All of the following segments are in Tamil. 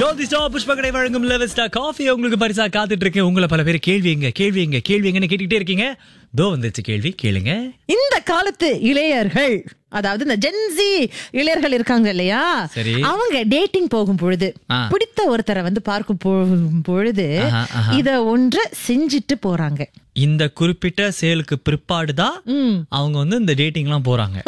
ஜோதி ஸ்டாப் புஷ்பகடை வழங்கும் லெவஸ்டா காஃபி உங்களுக்கு பரிசா காத்துட்டு இருக்கேன் உங்களை பல பேர் கேள்விங்க கேள்விங்க கேள்விங்கன்னு கேட்டுக்கிட்டே இருக்கீங்க தோ வந்துச்சு கேள்வி கேளுங்க இந்த காலத்து இளையர்கள் அதாவது இந்த ஜென்சி இளையர்கள் இருக்காங்க இல்லையா சரி. அவங்க டேட்டிங் போகும் பொழுது ஆ. பிடித்த ஒருத்தரை வந்து பார்க்கும் பொ- பொழுது ஆஹா, ஆஹா. இத ஒன்றை செஞ்சுட்டு போறாங்க இந்த குறிப்பிட்ட செயலுக்கு பிற்பாடுதான் ம். அவங்க வந்து இந்த டேட்டிங்லாம் போறாங்க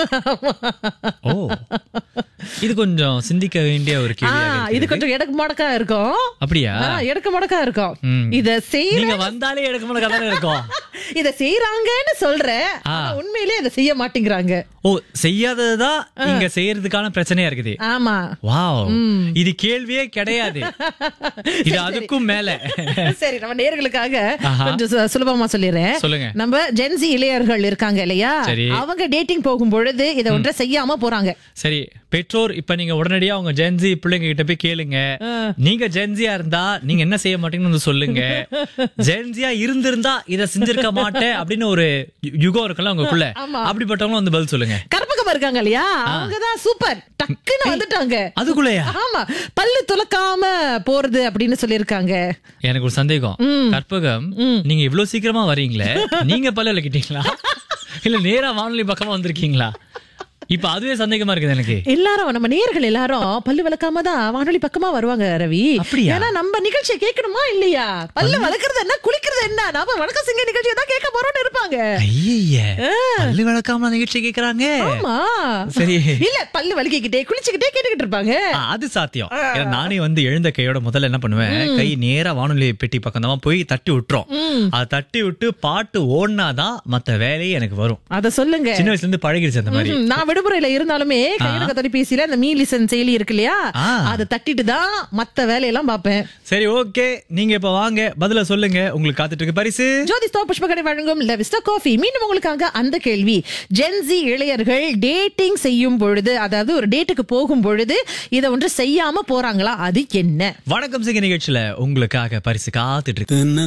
ஓ இது கொஞ்சம் சிந்திக்க வேண்டிய ஒரு ஆ, கேள்வி இது கொஞ்சம் எடக்கு மடக்கா இருக்கும் அப்படியா ஆ, எடக்கு மடக்கா இருக்கும் ம். இத செய்ய நீங்க வந்தாலே எடுக்க முடிய கதை இருக்கும் இத செய்யறாங்கன்னு சொல்றேன் ஆ. ஆனா உண்மையிலே இத செய்ய மாட்டேங்கிறாங்க ஓ செய்யாததுதான் இங்க செய்யறதுக்கான பிரச்சனையா இருக்குது ஆமா வாவ் இது கேள்வியே கிடையாது இது அதுக்கும் மேல சரி நம்ம நேர்களுக்காக ஆஹா. கொஞ்சம் சு- சுலபமா சொல்லிடுறேன் சொல்லுங்க. நம்ம ஜென்சி இளையர்கள் இருக்காங்க இல்லையா சரி. அவங்க டேட்டிங் போகும் பொழுது இதை ஒன்றை செய்யாம போறாங்க சரி பெற்றோர் இப்ப நீங்க உடனடியா உங்க ஜென்சி பிள்ளைங்க கிட்ட போய் கேளுங்க நீங்க ஜென்சியா இருந்தா நீங்க என்ன செய்ய மாட்டீங்கன்னு வந்து சொல்லுங்க ஜென்சியா இருந்திருந்தா இத செஞ்சிருக்க மாட்டேன் அப்படின்னு ஒரு யு- யுகம் இருக்குல்ல உங்களுக்குள்ள ஆமா. அப்படிப்பட்டவங்களும் வந்து பதில் சொல்லுங்க கற்பகம் இருக்காங்க இல்லையா அவங்கதான் சூப்பர் டக்குன்னு வந்துட்டாங்க அதுக்குள்ளயா ஆமா பல்லு துலக்காம போறது அப்படின்னு சொல்லியிருக்காங்க எனக்கு ஒரு சந்தேகம் கற்பகம் நீங்க இவ்வளவு சீக்கிரமா வரீங்களே நீங்க பல்ல விளக்கிட்டீங்களா இல்ல நேரா வானொலி பக்கமா வந்திருக்கீங்களா இப்ப அதுவே சந்தேகமா இருக்குது எனக்கு எல்லாரும் நம்ம நேர்கள் எல்லாரும் பல்லு விளக்காம தான் வானொலி பக்கமா வருவாங்க ரவி அப்படியா? ஏன்னா நம்ம நிகழ்ச்சியை கேட்கணுமா இல்லையா பல்லு வளர்க்கறது என்ன குளிக்கிறது என்ன நாம வணக்கம் சிங்க நிகழ்ச்சியை தான் கேட்க போறோம்னு இருப்பாங்க ஐய பல்லு விளக்காம நிகழ்ச்சி கேக்குறாங்க ஆமா சரி இல்ல பல்லு வலிக்கிட்டே குளிச்சுக்கிட்டே கேட்டுக்கிட்டு இருப்பாங்க ஆ, அது சாத்தியம் ஏன்னா நானே வந்து எழுந்த கையோட முதல்ல என்ன பண்ணுவேன் கை நேரா வானொலி பெட்டி பக்கம் தான் போய் தட்டி விட்டுரும் அதை தட்டி விட்டு பாட்டு ஓடினாதான் மத்த வேலையே எனக்கு வரும் அத சொல்லுங்க சின்ன வயசுல இருந்து பழகிடுச்சு அந்த மாதிரி ம், நான் விடுமுறையில இருந்தாலுமே கையடக்க தொலைபேசியில அந்த மீ லிசன் செயலி இருக்கு இல்லையா ஆ. அதை தட்டிட்டு தான் மத்த வேலையெல்லாம் பாப்பேன் சரி ஓகே நீங்க இப்ப வாங்க பதில சொல்லுங்க உங்களுக்கு காத்துட்டு இருக்கு பரிசு ஜோதி ஸ்டோ புஷ்பகடை வழங்கும் லெவிஸ்டா காஃபி மீண்டும் உங்களுக்காக அந்த கேள்வி ஜென்சி இளையர்கள் டேட்டிங் செய்யும் பொழுது அதாவது ஒரு டேட்டுக்கு போகும் பொழுது இதை ஒன்று செய்யாம போறாங்களா அது என்ன வணக்கம் சிங்க நிகழ்ச்சியில உங்களுக்காக பரிசு காத்துட்டு இருக்கு